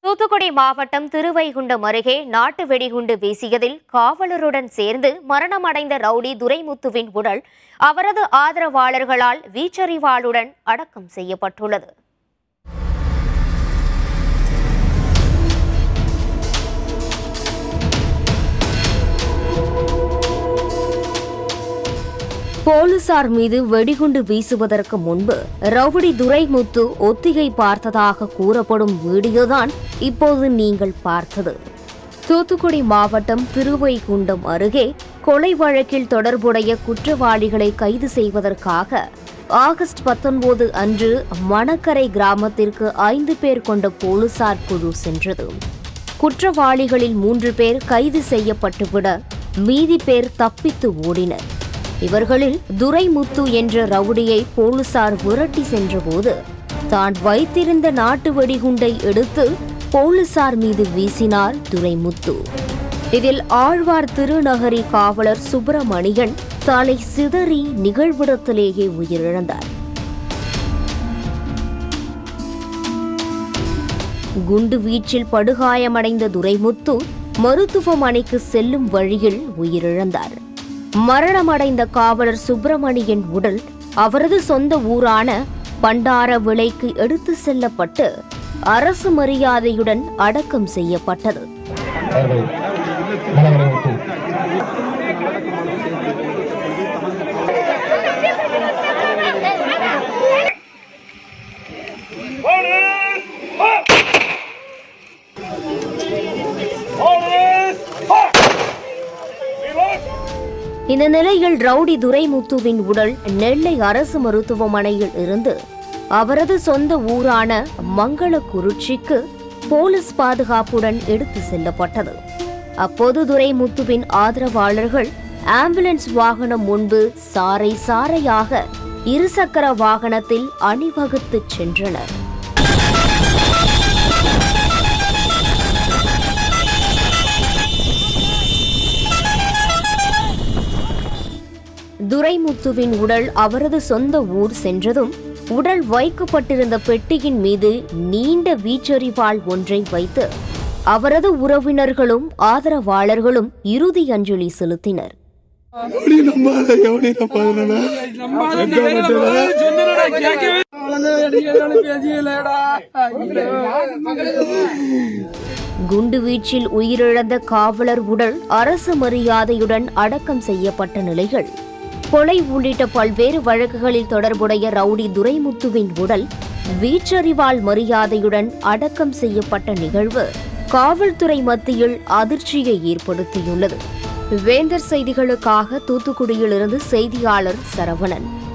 தூத்துக்குடி மாவட்டம் திருவைகுண்டம் அருகே நாட்டு வெடிகுண்டு வீசியதில் காவலருடன் சேர்ந்து மரணமடைந்த ரவுடி துரைமுத்துவின் உடல் அவரது ஆதரவாளர்களால் வீச்சறிவாளுடன் அடக்கம் செய்யப்பட்டுள்ளது போலீசார் மீது வெடிகுண்டு வீசுவதற்கு முன்பு ரவுடி துரைமுத்து ஒத்திகை பார்த்ததாக கூறப்படும் வீடியோதான் இப்போது நீங்கள் பார்த்தது தூத்துக்குடி மாவட்டம் திருவைகுண்டம் அருகே கொலை வழக்கில் தொடர்புடைய குற்றவாளிகளை கைது செய்வதற்காக ஆகஸ்ட் பத்தொன்பது அன்று மணக்கரை கிராமத்திற்கு ஐந்து பேர் கொண்ட போலீசார் குழு சென்றது குற்றவாளிகளில் மூன்று பேர் கைது செய்யப்பட்டுவிட மீதி பேர் தப்பித்து ஓடினர் இவர்களில் துரைமுத்து என்ற ரவுடியை போலீசார் விரட்டி சென்றபோது தான் வைத்திருந்த நாட்டு வெடிகுண்டை எடுத்து போலீசார் மீது வீசினார் துரைமுத்து இதில் ஆழ்வார் திருநகரி காவலர் சுப்பிரமணியன் தலை சிதறி நிகழ்விடத்திலேயே உயிரிழந்தார் குண்டு வீச்சில் படுகாயமடைந்த துரைமுத்து மருத்துவமனைக்கு செல்லும் வழியில் உயிரிழந்தார் மரணமடைந்த காவலர் சுப்பிரமணியன் உடல் அவரது சொந்த ஊரான பண்டார விலைக்கு எடுத்து செல்லப்பட்டு அரசு மரியாதையுடன் அடக்கம் செய்யப்பட்டது அவர்கள் மனவரை விட்டு இந்த நிலையில் ரவுடி துரைமுத்துவின் உடல் நெல்லை அரசு மருத்துவமனையில் இருந்து அவரது சொந்த ஊரான மங்களக்குறிச்சிக்கு போலீஸ் பாதுகாப்புடன் எடுத்து செல்லப்பட்டது அப்போது துரைமுத்துவின் ஆதரவாளர்கள் ஆம்புலன்ஸ் வாகனம் முன்பு சாறை சாறையாக இருசக்கர வாகனத்தில் அணிவகுத்துச் சென்றனர் துரைமுத்துவின் உடல் அவரது சொந்த ஊர் சென்றதும் உடல் வைக்கப்பட்டிருந்த பெட்டியின் மீது நீண்ட வீச்சறிவாள் ஒன்றை வைத்து அவரது உறவினர்களும் ஆதரவாளர்களும் இறுதி அஞ்சலி செலுத்தினர் எப்படி நம்பாத எப்படி நம்பாத குண்டு வீச்சில் உயிரிழந்த காவலர் உடல் அரசு மரியாதையுடன் அடக்கம் செய்யப்பட்ட நிலையில் கொலை உள்ளிட்ட பல்வேறு வழக்குகளில் தொடர்புடைய ரவுடி துரைமுத்துவின் உடல் வீச்சறிவால் மரியாதையுடன் அடக்கம் செய்யப்பட்ட நிகழ்வு காவல்துறை மத்தியில் அதிர்ச்சியை ஏற்படுத்தியுள்ளது வேந்தர் செய்திகளுக்காக தூத்துக்குடியிலிருந்து செய்தியாளர் சரவணன்